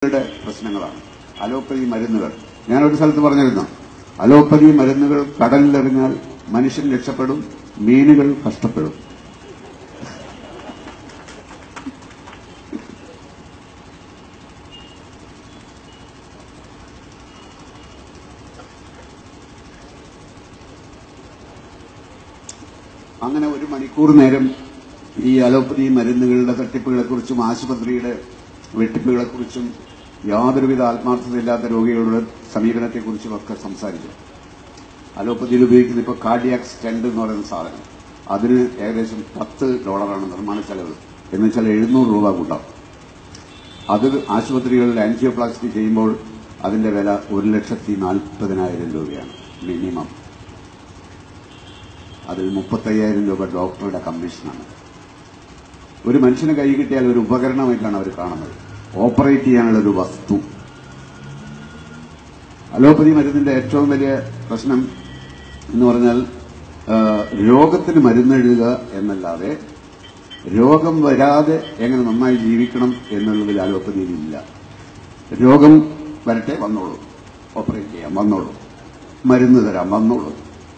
യുടെ പ്രശ്നങ്ങളാണ് അലോപ്പതി മരുന്നുകൾ ഞാനൊരു സ്ഥലത്ത് പറഞ്ഞിരുന്നു അലോപ്പതി മരുന്നുകൾ കടലിലെറിഞ്ഞാൽ മനുഷ്യൻ രക്ഷപ്പെടും മീനുകൾ കഷ്ടപ്പെടും അങ്ങനെ ഒരു മണിക്കൂർ നേരം ഈ അലോപ്പതി മരുന്നുകളുടെ തട്ടിപ്പുകളെക്കുറിച്ചും ആശുപത്രിയുടെ വെട്ടിപ്പുകളെക്കുറിച്ചും യാതൊരുവിധ ആത്മാർത്ഥതയില്ലാത്ത രോഗികളുടെ സമീപനത്തെക്കുറിച്ചും ഒക്കെ സംസാരിച്ചു അലോപ്പതിയിൽ ഉപയോഗിക്കുന്ന ഇപ്പോൾ കാർഡിയാക് സ്റ്റെൻഡ് എന്ന് പറയുന്ന സാധനം അതിന് ഏകദേശം പത്ത് ഡോളറാണ് നിർമ്മാണ ചെലവ് എന്ന് വെച്ചാൽ എഴുന്നൂറ് രൂപ കൂട്ടാം അത് ആശുപത്രികളിൽ ആൻജിയോപ്ലാസ്റ്റി ചെയ്യുമ്പോൾ അതിന്റെ വില ഒരു ലക്ഷത്തി നാൽപ്പതിനായിരം രൂപയാണ് മിനിമം അതിൽ മുപ്പത്തയ്യായിരം രൂപ ഡോക്ടറുടെ കമ്മീഷനാണ് ഒരു മനുഷ്യന് കൈ കിട്ടിയാൽ ഒരു ഉപകരണമായിട്ടാണ് അവർ കാണുന്നത് ഓപ്പറേറ്റ് ചെയ്യാനുള്ള ഒരു വസ്തു അലോപ്പതി മരുന്നിന്റെ ഏറ്റവും വലിയ പ്രശ്നം എന്ന് പറഞ്ഞാൽ ആ, രോഗത്തിന് മരുന്നെഴുതുക എന്നല്ലാതെ രോഗം വരാതെ എങ്ങനെ നന്നായി ജീവിക്കണം എന്നുള്ളതിൽ അലോപ്പതിയിലില്ല രോഗം വരട്ടെ വന്നോളൂ ഓപ്പറേറ്റ് ചെയ്യാം വന്നോളൂ മരുന്ന് തരാം വന്നോളൂ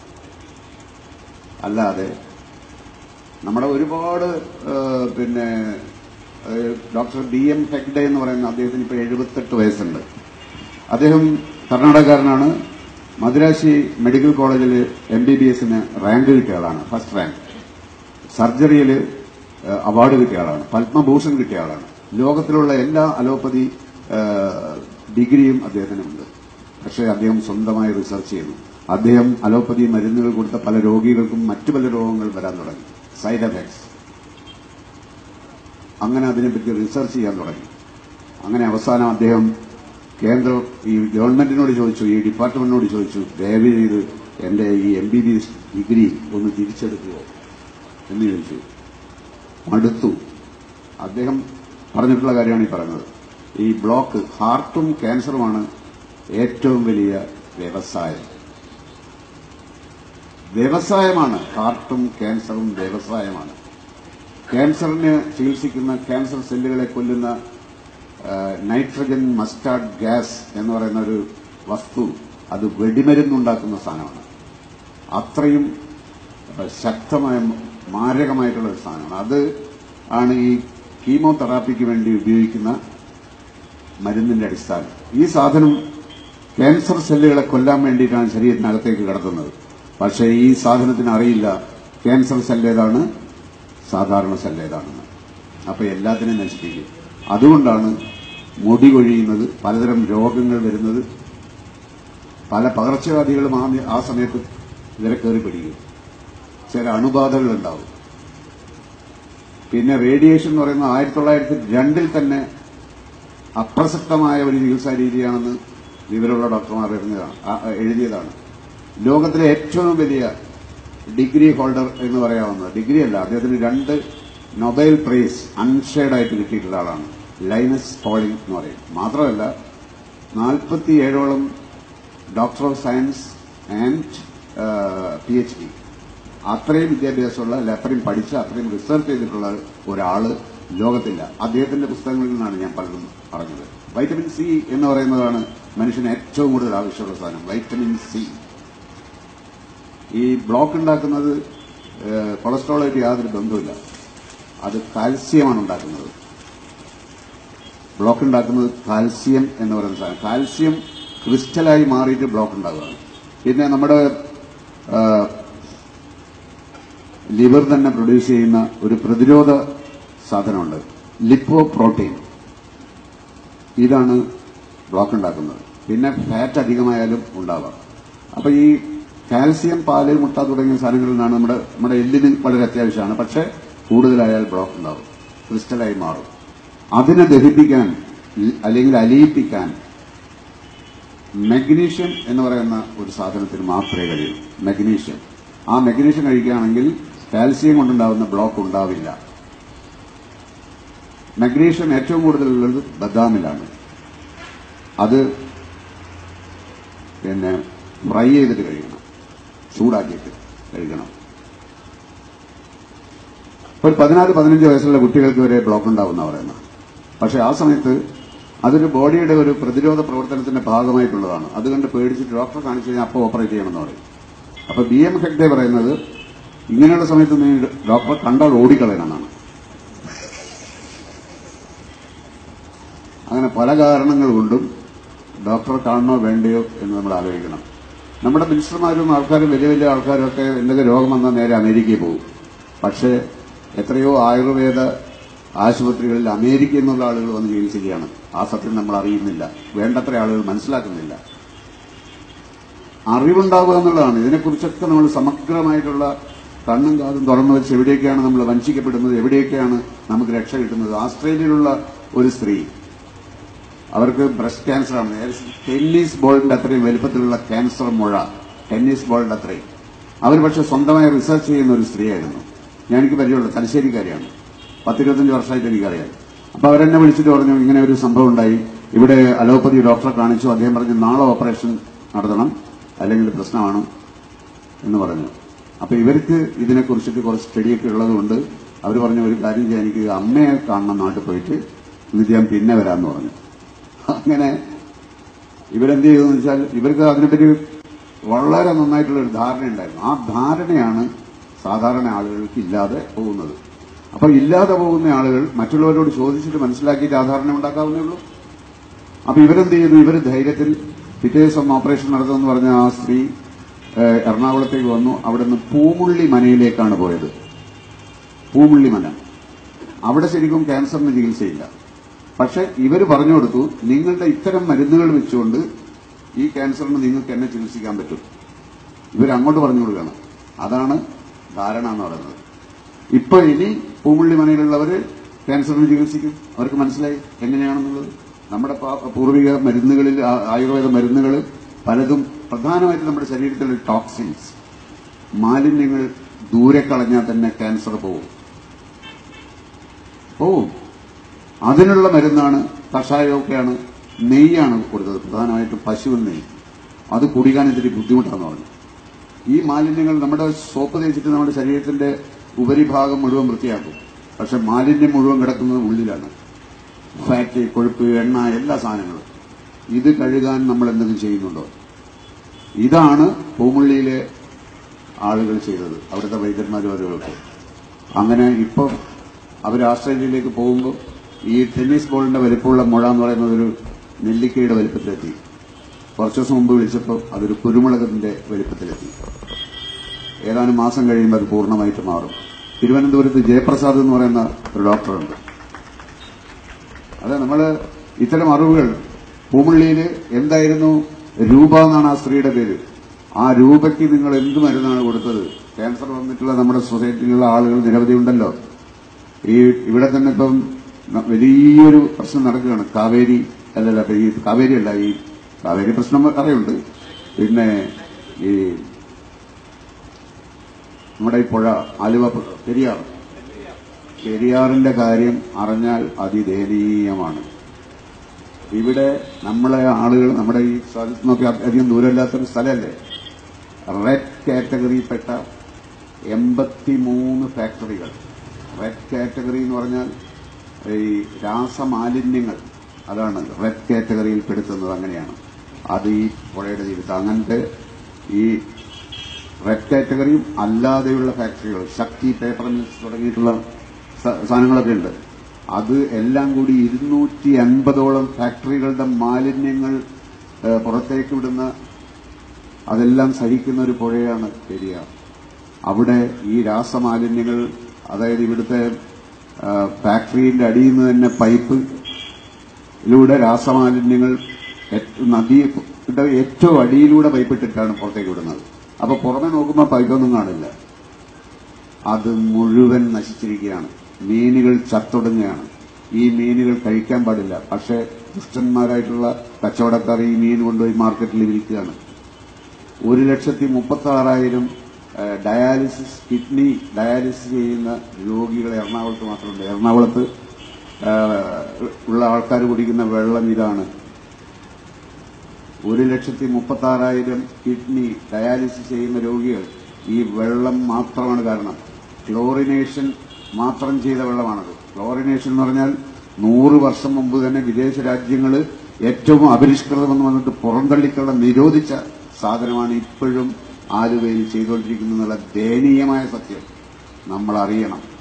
അല്ലാതെ നമ്മുടെ ഒരുപാട് ആ, പിന്നെ ആ, ഡോക്ടർ ഡി എം ഹെഗ്ഡെ എന്ന് പറയുന്ന അദ്ദേഹത്തിന് ഇപ്പോൾ എഴുപത്തെട്ട് വയസ്സുണ്ട് അദ്ദേഹം കർണാടകക്കാരനാണ് മദ്രാശി മെഡിക്കൽ കോളേജിൽ എം ബി ബി എസിന് റാങ്ക് കിട്ടിയ ആളാണ് ഫസ്റ്റ് റാങ്ക് സർജറിയിൽ അവാർഡ് കിട്ടിയ ആളാണ് പത്മഭൂഷൺ കിട്ടിയ ആളാണ് ലോകത്തിലുള്ള എല്ലാ അലോപ്പതി ആ, ഡിഗ്രിയും അദ്ദേഹത്തിനുണ്ട് പക്ഷേ അദ്ദേഹം സ്വന്തമായി റിസർച്ച് ചെയ്യുന്നു അദ്ദേഹം അലോപ്പതി മരുന്നുകൾ കൊടുത്ത പല രോഗികൾക്കും മറ്റു പല രോഗങ്ങൾ വരാൻ തുടങ്ങി സൈഡ് എഫക്ട്സ് അങ്ങനെ അതിനെപ്പറ്റി റിസർച്ച് ചെയ്യാൻ തുടങ്ങി അങ്ങനെ അവസാനം അദ്ദേഹം കേന്ദ്ര ഈ ഗവൺമെന്റിനോട് ചോദിച്ചു ഈ ഡിപ്പാർട്ട്മെന്റിനോട് ചോദിച്ചു ദയവ് ചെയ്ത് എന്റെ ഈ M B B S degree ഒന്ന് തിരിച്ചെടുക്കുമോ എന്ന് ചോദിച്ചു മടുത്തു അദ്ദേഹം പറഞ്ഞിട്ടുള്ള കാര്യമാണ് ഈ പറയുന്നത് ഈ ബ്ലോക്ക് ഹാർട്ടും ക്യാൻസറുമാണ് ഏറ്റവും വലിയ വ്യവസായം വ്യവസായമാണ് ഹാർട്ടും ക്യാൻസറും വ്യവസായമാണ് ക്യാൻസറിന് ചികിത്സിക്കുന്ന ക്യാൻസർ സെല്ലുകളെ കൊല്ലുന്ന ആ, നൈട്രജൻ മസ്റ്റാർഡ് ഗ്യാസ് എന്ന് പറയുന്ന ഒരു വസ്തു അത് വെടിമരുന്നുണ്ടാക്കുന്ന സാധനമാണ് അത്രയും ആ, ശക്തമായ മാരകമായിട്ടുള്ള ഒരു സാധനമാണ് അത് ആണ് ഈ കീമോതെറാപ്പിക്ക് വേണ്ടി ഉപയോഗിക്കുന്ന മരുന്നിന്റെ അടിസ്ഥാനം ഈ സാധനം ക്യാൻസർ സെല്ലുകളെ കൊല്ലാൻ വേണ്ടിയിട്ടാണ് ശരീരത്തിനകത്തേക്ക് കടത്തുന്നത് പക്ഷേ ഈ സാധനത്തിന് അറിയില്ല ക്യാൻസർ സെല്ല് ഏതാണ് സാധാരണ സെല്ല് ഏതാണെന്ന് അപ്പൊ എല്ലാത്തിനെയും നശിപ്പിക്കും അതുകൊണ്ടാണ് മുടി കൊഴിയുന്നത് പലതരം രോഗങ്ങൾ വരുന്നത് പല പകർച്ചവ്യാധികളും ആ ആ സമയത്ത് ഇവരെ കയറി പിടിക്കും ചില അണുബാധകൾ ഉണ്ടാവും പിന്നെ റേഡിയേഷൻ എന്ന് പറയുന്നത് ആയിരത്തി തൊള്ളായിരത്തി രണ്ടിൽ തന്നെ അപ്രസക്തമായ ഒരു ചികിത്സാ രീതിയാണെന്ന് വിവരമുള്ള ഡോക്ടർമാർ എഴുതിയതാണ് ആ, എഴുതിയതാണ് ലോകത്തിലെ ഏറ്റവും വലിയ ഡിഗ്രി ഹോൾഡർ എന്ന് പറയാവുന്നത് ഡിഗ്രി അല്ല അദ്ദേഹത്തിന് രണ്ട് നൊബേൽ പ്രൈസ് അൺഷെയർഡ് ആയിട്ട് കിട്ടിയിട്ടുള്ള ആളാണ് ലൈനസ് പോളിംഗ് എന്ന് പറയും മാത്രമല്ല നാൽപ്പത്തിയേഴോളം doctor of science and P H D അത്രയും വിദ്യാഭ്യാസമുള്ള അല്ല അത്രയും പഠിച്ച അത്രയും റിസർച്ച് ചെയ്തിട്ടുള്ള ഒരാള് ലോകത്തില്ല അദ്ദേഹത്തിന്റെ പുസ്തകങ്ങളിൽ നിന്നാണ് ഞാൻ പലതും അറിഞ്ഞത് വൈറ്റമിൻ സി എന്ന് പറയുന്നതാണ് മനുഷ്യന് ഏറ്റവും കൂടുതൽ ആവശ്യമുള്ള സാധനം വൈറ്റമിൻ സി ഈ ബ്ലോക്ക് ഉണ്ടാക്കുന്നത് ഏഹ്, കൊളസ്ട്രോളായിട്ട് യാതൊരു ബന്ധവുമില്ല അത് കാൽസ്യമാണ് ഉണ്ടാക്കുന്നത് ബ്ലോക്ക് ഉണ്ടാക്കുന്നത് കാൽസ്യം എന്ന് പറയുന്ന സാധനം കാൽസ്യം ക്രിസ്റ്റലായി മാറിയിട്ട് ബ്ലോക്ക് ഉണ്ടാകുകയാണ് പിന്നെ നമ്മുടെ ആ, ലിവർ തന്നെ പ്രൊഡ്യൂസ് ചെയ്യുന്ന ഒരു പ്രതിരോധ സാധനമുണ്ട് ലിപ്പോ പ്രോട്ടീൻ ഇതാണ് ബ്ലോക്ക് ഉണ്ടാക്കുന്നത് പിന്നെ ഫാറ്റ് അധികമായാലും ഉണ്ടാവാം അപ്പൊ ഈ കാൽസ്യം പാല് മുട്ട തുടങ്ങിയ സാധനങ്ങളിൽ നിന്നാണ് നമ്മുടെ നമ്മുടെ എല്ലിന് വളരെ അത്യാവശ്യമാണ് പക്ഷെ കൂടുതലായാൽ ബ്ലോക്ക് ഉണ്ടാവും ക്രിസ്റ്റലായി മാറും അതിനെ ദഹിപ്പിക്കാൻ ഇ- അല്ലെങ്കിൽ അലിയിപ്പിക്കാൻ മഗ്നീഷ്യം എന്ന് പറയുന്ന ഒരു സാധനത്തിന് മാത്രമേ കഴിയൂ മഗ്നീഷ്യം ആ മഗ്നീഷ്യം കഴിക്കുകയാണെങ്കിൽ കാൽസ്യം കൊണ്ടുണ്ടാവുന്ന ബ്ലോക്ക് ഉണ്ടാവില്ല മഗ്നീഷ്യം ഏറ്റവും കൂടുതലുള്ളത് ബദാമിലാണ് അത് പിന്നെ ഫ്രൈ ചെയ്തിട്ട് കഴിക്കണം ചൂടാക്കിയിട്ട് കഴിക്കണം ഒരു പതിനാല് പതിനഞ്ച് വയസ്സുള്ള കുട്ടികൾക്ക് വരെ ബ്ലോക്ക് ഉണ്ടാവുന്ന പറയുന്നത് പക്ഷെ ആ സമയത്ത് അതൊരു ബോഡിയുടെ ഒരു പ്രതിരോധ പ്രവർത്തനത്തിന്റെ ഭാഗമായിട്ടുള്ളതാണ് അതുകൊണ്ട് പേടിച്ചിട്ട് ഡോക്ടറെ കാണിച്ചു കഴിഞ്ഞാൽ അപ്പോൾ ഓപ്പറേറ്റ് ചെയ്യണമെന്ന് പറയും അപ്പൊ ബി എം ഹെഗ്ഡെ പറയുന്നത് ഇങ്ങനെയുള്ള സമയത്ത് നീ ഡോക്ടറെ കണ്ടാൽ ഓടിക്കളയണമെന്നാണ് അങ്ങനെ പല കാരണങ്ങൾ കൊണ്ടും ഡോക്ടറെ കാണണോ വേണ്ടയോ എന്ന് നമ്മൾ ആലോചിക്കണം നമ്മുടെ മിനിസ്റ്റർമാരും ആൾക്കാരും വലിയ വലിയ ആൾക്കാരും ഒക്കെ എന്തെങ്കിലും രോഗം വന്നാൽ നേരെ അമേരിക്കയിൽ പോകും പക്ഷേ എത്രയോ ആയുർവേദ ആശുപത്രികളിൽ അമേരിക്കയിൽ നിന്നുള്ള ആളുകൾ വന്ന് ചികിത്സിക്കുകയാണ് ആ സത്യം നമ്മൾ അറിയുന്നില്ല വേണ്ടത്ര ആളുകൾ മനസ്സിലാക്കുന്നില്ല അറിവുണ്ടാവുക എന്നുള്ളതാണ് ഇതിനെക്കുറിച്ചൊക്കെ നമ്മൾ സമഗ്രമായിട്ടുള്ള കണ്ണും കാതും തുറന്നു വെച്ച് എവിടെയൊക്കെയാണ് നമ്മൾ വഞ്ചിക്കപ്പെടുന്നത് എവിടെയൊക്കെയാണ് നമുക്ക് രക്ഷ കിട്ടുന്നത് ആസ്ട്രേലിയയിലുള്ള ഒരു സ്ത്രീ അവർക്ക് ബ്രസ്റ്റ് ക്യാൻസർ ആണ് ഏകദേശം ടെന്നീസ് ബോളിന്റെ അത്രയും വലുപ്പത്തിലുള്ള ക്യാൻസർ മുഴ ടെന്നീസ് ബോളിന്റെ അത്രയും അവർ പക്ഷെ സ്വന്തമായി റിസർച്ച് ചെയ്യുന്ന ഒരു സ്ത്രീയായിരുന്നു ഞാൻ എനിക്ക് പരിചയമുള്ള തലശ്ശേരിക്കാരിയാണ് പത്തിരുപത്തഞ്ച് വർഷമായിട്ട് എനിക്കറിയാം അപ്പൊ അവരെന്നെ വിളിച്ചിട്ട് പറഞ്ഞു ഇങ്ങനെ ഒരു സംഭവം ഉണ്ടായി ഇവിടെ അലോപ്പതി ഡോക്ടറെ കാണിച്ചു അദ്ദേഹം പറഞ്ഞു നാളെ ഓപ്പറേഷൻ നടത്തണം അല്ലെങ്കിൽ പ്രശ്നമാണ് എന്ന് പറഞ്ഞു അപ്പൊ ഇവർക്ക് ഇതിനെക്കുറിച്ചിട്ട് കുറച്ച് സ്റ്റഡിയൊക്കെ ഉള്ളതുകൊണ്ട് അവർ പറഞ്ഞു ഒരു കാര്യം ചെയ്യാൻ എനിക്ക് അമ്മയെ കാണണം നാട്ടിൽ പോയിട്ട് എന്നിട്ട് ഞാൻ പിന്നെ വരാമെന്ന് പറഞ്ഞു അങ്ങനെ ഇവരെന്ത് ചെയ്തെന്ന് വെച്ചാൽ ഇവർക്ക് അതിനെപ്പറ്റി വളരെ നന്നായിട്ടുള്ള ഒരു ധാരണ ഉണ്ടായിരുന്നു ആ ധാരണയാണ് സാധാരണ ആളുകൾക്ക് ഇല്ലാതെ പോകുന്നത് അപ്പൊ ഇല്ലാതെ പോകുന്ന ആളുകൾ മറ്റുള്ളവരോട് ചോദിച്ചിട്ട് മനസ്സിലാക്കിയിട്ട് ആ ധാരണ ഉണ്ടാക്കാവുന്നേ ഉള്ളൂ അപ്പൊ ഇവരെന്ത് ചെയ്യുന്നു ഇവർ ധൈര്യത്തിൽ പിറ്റേ ദിവസം ഓപ്പറേഷൻ നടത്തുമെന്ന് പറഞ്ഞ ആ സ്ത്രീ ഏഹ്, എറണാകുളത്തേക്ക് വന്നു അവിടെ നിന്ന് പൂമുള്ളി മനയിലേക്കാണ് പോയത് പൂമുള്ളി മന അവിടെ ശരിക്കും ക്യാൻസറിന് ചികിത്സയില്ല പക്ഷെ ഇവർ പറഞ്ഞു കൊടുത്തു നിങ്ങളുടെ ഇത്തരം മരുന്നുകൾ വെച്ചുകൊണ്ട് ഈ ക്യാൻസറിന് നിങ്ങൾക്ക് എന്നെ ചികിത്സിക്കാൻ പറ്റും ഇവർ അങ്ങോട്ട് പറഞ്ഞു കൊടുക്കുകയാണ് അതാണ് ധാരണ എന്ന് പറയുന്നത് ഇപ്പൊ ഇനി പൂമുള്ളി മനയിലുള്ളവര് ക്യാൻസറിന് ചികിത്സിക്കും അവർക്ക് മനസ്സിലായി എങ്ങനെയാണെന്നുള്ളത് നമ്മുടെ പാ- പൂർവിക മരുന്നുകളിൽ ആ- ആയുർവേദ മരുന്നുകൾ പലതും പ്രധാനമായിട്ട് നമ്മുടെ ശരീരത്തിലെ ടോക്സിൻസ് മാലിന്യങ്ങൾ ദൂരെ കളഞ്ഞാൽ തന്നെ ക്യാൻസർ പോകും പോവും അതിനുള്ള മരുന്നാണ് കഷായമൊക്കെയാണ് നെയ്യാണ് കൊടുത്തത് പ്രധാനമായിട്ടും പശുവിൻ നെയ്യ് അത് കുടിക്കാൻ ഇത്തിരി ബുദ്ധിമുട്ടാന്ന് പറഞ്ഞു ഈ മാലിന്യങ്ങൾ നമ്മുടെ സോപ്പ് തേച്ചിട്ട് നമ്മുടെ ശരീരത്തിന്റെ ഉപരിഭാഗം മുഴുവൻ വൃത്തിയാക്കും പക്ഷെ മാലിന്യം മുഴുവൻ കിടക്കുന്നത് ഉള്ളിലാണ് ഫാറ്റ് കൊഴുപ്പ് എണ്ണ എല്ലാ സാധനങ്ങളും ഇത് കഴുകാൻ നമ്മൾ എന്തെങ്കിലും ചെയ്യുന്നുണ്ടോ ഇതാണ് പൂമുള്ളിയിലെ ആളുകൾ ചെയ്തത് അവിടുത്തെ വൈദ്യന്മാരും അവരൊക്കെ അങ്ങനെ ഇപ്പം അവർ ആസ്ട്രേലിയയിലേക്ക് പോകുമ്പോൾ ഈ ടെന്നീസ് ബോളിന്റെ വലിപ്പമുള്ള മുഴ എന്ന് പറയുന്നത് ഒരു നെല്ലിക്കയുടെ വലിപ്പത്തിലെത്തി കുറച്ചു ദിവസം മുമ്പ് വിളിച്ചപ്പോൾ അതൊരു കുരുമുളകിന്റെ വലിപ്പത്തിലെത്തി ഏതാനും മാസം കഴിയുമ്പോൾ അത് പൂർണ്ണമായിട്ട് മാറും തിരുവനന്തപുരത്ത് ജയപ്രസാദ് എന്ന് പറയുന്ന ഒരു ഡോക്ടറുണ്ട് അതെ നമ്മള് ഇത്തരം അറിവുകൾ പൂമുള്ളിയിൽ എന്തായിരുന്നു രൂപ എന്നാണ് ആ സ്ത്രീയുടെ പേര് ആ രൂപയ്ക്ക് നിങ്ങൾ എന്ത് മരുന്നാണ് കൊടുത്തത് ക്യാൻസർ വന്നിട്ടുള്ള നമ്മുടെ സൊസൈറ്റിയിലുള്ള ആളുകൾ നിരവധി ഉണ്ടല്ലോ ഈ ഇവിടെ തന്നെ ഇപ്പം ന- വലിയൊരു പ്രശ്നം നടക്കുകയാണ് കാവേരി അല്ലല്ല ഇപ്പൊ ഈ കാവേരി അല്ല ഈ കാവേരി പ്രശ്നം അറിയുണ്ട് പിന്നെ ഈ നമ്മുടെ ഈ പുഴ ആലുവ പുഴ, പെരിയാർ പെരിയാറിന്റെ കാര്യം അറിഞ്ഞാൽ അതിദയനീയമാണ് ഇവിടെ നമ്മളെ ആളുകൾ നമ്മുടെ ഈ സ്ഥലത്ത് നിന്നൊക്കെ അധികം ദൂരമില്ലാത്തൊരു സ്ഥലമല്ലേ റെഡ് കാറ്റഗറിയിൽപ്പെട്ട എൺപത്തിമൂന്ന് ഫാക്ടറികൾ റെഡ് കാറ്റഗറി എന്ന് പറഞ്ഞാൽ ഈ രാസമാലിന്യങ്ങൾ അതാണ് റെഡ് കാറ്റഗറിയിൽ പെടുത്തുന്നത് അങ്ങനെയാണ് അത് ഈ പുഴയുടെ തീരത്ത് അങ്ങനത്തെ ഈ റെഡ് കാറ്റഗറിയും അല്ലാതെയുള്ള ഫാക്ടറികൾ ശക്തി പേപ്പർ മിൽസ് തുടങ്ങിയിട്ടുള്ള സ- സാധനങ്ങളൊക്കെ ഉണ്ട് അത് എല്ലാം കൂടി ഇരുന്നൂറ്റി അൻപതോളം ഫാക്ടറികളുടെ മാലിന്യങ്ങൾ ഏഹ്, പുറത്തേക്ക് വിടുന്ന അതെല്ലാം സഹിക്കുന്ന ഒരു പുഴയാണ് പെരിയാർ അവിടെ ഈ രാസമാലിന്യങ്ങൾ അതായത് ഇവിടുത്തെ ആ, ഫാക്ടറിയുടെ അടിയിൽ നിന്ന് തന്നെ പൈപ്പിലൂടെ രാസമാലിന്യങ്ങൾ ഏറ്റ- നദിയുടെ ഏറ്റവും അടിയിലൂടെ പൈപ്പിട്ടിട്ടാണ് പുറത്തേക്ക് വിടുന്നത് അപ്പൊ പുറമെ നോക്കുമ്പോൾ പൈപ്പൊന്നും കാണില്ല അത് മുഴുവൻ നശിച്ചിരിക്കുകയാണ് മീനുകൾ ചത്തൊടുങ്ങുകയാണ് ഈ മീനുകൾ കഴിക്കാൻ പാടില്ല പക്ഷേ ദുഷ്ടന്മാരായിട്ടുള്ള കച്ചവടക്കാർ ഈ മീൻ കൊണ്ടുപോയി മാർക്കറ്റിൽ വിൽക്കുകയാണ് ഒരു ലക്ഷത്തി മുപ്പത്തി ആറായിരം ഡയാലിസിസ് കിഡ്നി ഡയാലിസിസ് ചെയ്യുന്ന രോഗികൾ എറണാകുളത്ത് മാത്രമുണ്ട് എറണാകുളത്ത് ആ, ഉള്ള ആൾക്കാർ കുടിക്കുന്ന വെള്ളം ഇതാണ് ഒരു ലക്ഷത്തി മുപ്പത്തി ആറായിരം കിഡ്നി ഡയാലിസിസ് ചെയ്യുന്ന രോഗികൾ ഈ വെള്ളം മാത്രമാണ് കാരണം ക്ലോറിനേഷൻ മാത്രം ചെയ്ത വെള്ളമാണത് ക്ലോറിനേഷൻ എന്ന് പറഞ്ഞാൽ നൂറ് വർഷം മുമ്പ് തന്നെ വിദേശ രാജ്യങ്ങൾ ഏറ്റവും അപരിഷ്കൃതമെന്ന് വന്നിട്ട് പുറന്തള്ളിക്കള നിരോധിച്ച സാധനമാണ് ഇപ്പോഴും ആലുവയിൽ ചെയ്തുകൊണ്ടിരിക്കുന്നത് എന്നുള്ള ദയനീയമായ സത്യം നമ്മൾ അറിയണം